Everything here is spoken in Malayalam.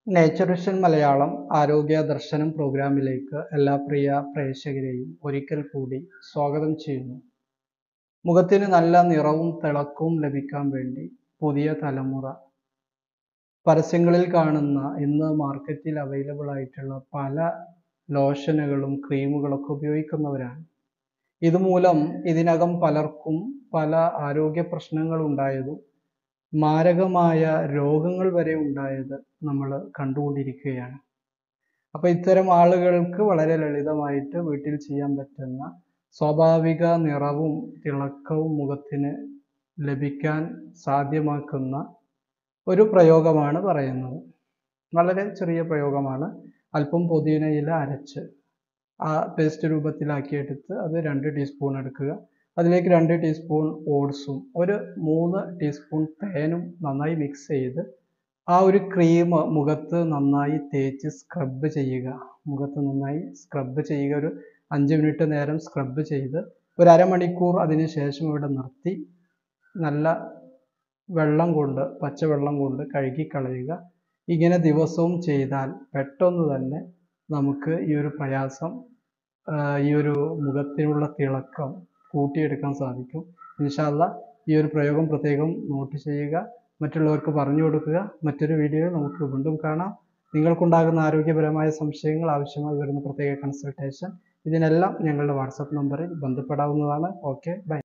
നേച്ചർ വിഷൻ മലയാളം ആരോഗ്യ ദർശനം പ്രോഗ്രാമിലേക്ക് എല്ലാ പ്രിയ പ്രേക്ഷകരെയും ഒരിക്കൽ കൂടി സ്വാഗതം ചെയ്യുന്നു മുഖത്തിന് നല്ല നിറവും തിളക്കവും ലഭിക്കാൻ വേണ്ടി പുതിയ തലമുറ പരസ്യങ്ങളിൽ കാണുന്ന ഇന്ന് മാർക്കറ്റിൽ അവൈലബിൾ ആയിട്ടുള്ള പല ലോഷനുകളും ക്രീമുകളൊക്കെ ഉപയോഗിക്കുന്നവരാണ് ഇതുമൂലം ഇതിനകം പലർക്കും പല ആരോഗ്യ പ്രശ്നങ്ങൾ ഉണ്ടായതും മാരകമായ രോഗങ്ങൾ വരെ ഉണ്ടായത് നമ്മൾ കണ്ടുകൊണ്ടിരിക്കുകയാണ് അപ്പോൾ ഇത്തരം ആളുകൾക്ക് വളരെ ലളിതമായിട്ട് വീട്ടിൽ ചെയ്യാൻ പറ്റുന്ന സ്വാഭാവിക നിറവും തിളക്കവും മുഖത്തിന് ലഭിക്കാൻ സാധ്യമാക്കുന്ന ഒരു പ്രയോഗമാണ് പറയുന്നത് വളരെ ചെറിയ പ്രയോഗമാണ് അല്പം പുതിനയില അരച്ച് ആ പേസ്റ്റ് രൂപത്തിലാക്കിയെടുത്ത് അത് രണ്ട് ടീസ്പൂൺ എടുക്കുക അതിലേക്ക് രണ്ട് ടീസ്പൂൺ ഓട്സും ഒരു മൂന്ന് ടീസ്പൂൺ തേനും നന്നായി മിക്സ് ചെയ്ത് ആ ഒരു ക്രീം മുഖത്ത് നന്നായി തേച്ച് സ്ക്രബ് ചെയ്യുക മുഖത്ത് നന്നായി സ്ക്രബ് ചെയ്യുക ഒരു അഞ്ച് മിനിറ്റ് നേരം സ്ക്രബ് ചെയ്ത് ഒരു അരമണിക്കൂർ അതിന് ശേഷം ഇവിടെ നിർത്തി നല്ല വെള്ളം കൊണ്ട് പച്ചവെള്ളം കൊണ്ട് കഴുകിക്കളയുക ഇങ്ങനെ ദിവസവും ചെയ്താൽ പെട്ടെന്ന് തന്നെ നമുക്ക് ഈ ഒരു പ്രയാസം ഈ ഒരു മുഖത്തിനുള്ള തിളക്കം കൂട്ടിയെടുക്കാൻ സാധിക്കും ഇൻഷാല്ല ഈ ഒരു പ്രയോഗം പ്രത്യേകം നോട്ട് ചെയ്യുക മറ്റുള്ളവർക്ക് പറഞ്ഞു കൊടുക്കുക മറ്റൊരു വീഡിയോയിൽ നമുക്ക് വീണ്ടും കാണാം നിങ്ങൾക്കുണ്ടാകുന്ന ആരോഗ്യപരമായ സംശയങ്ങൾ ആവശ്യമായി വരുന്ന പ്രത്യേക കൺസൾട്ടേഷൻ ഇതിനെല്ലാം ഞങ്ങളുടെ വാട്സപ്പ് നമ്പറിൽ ബന്ധപ്പെടാവുന്നതാണ് ഓക്കെ ബൈ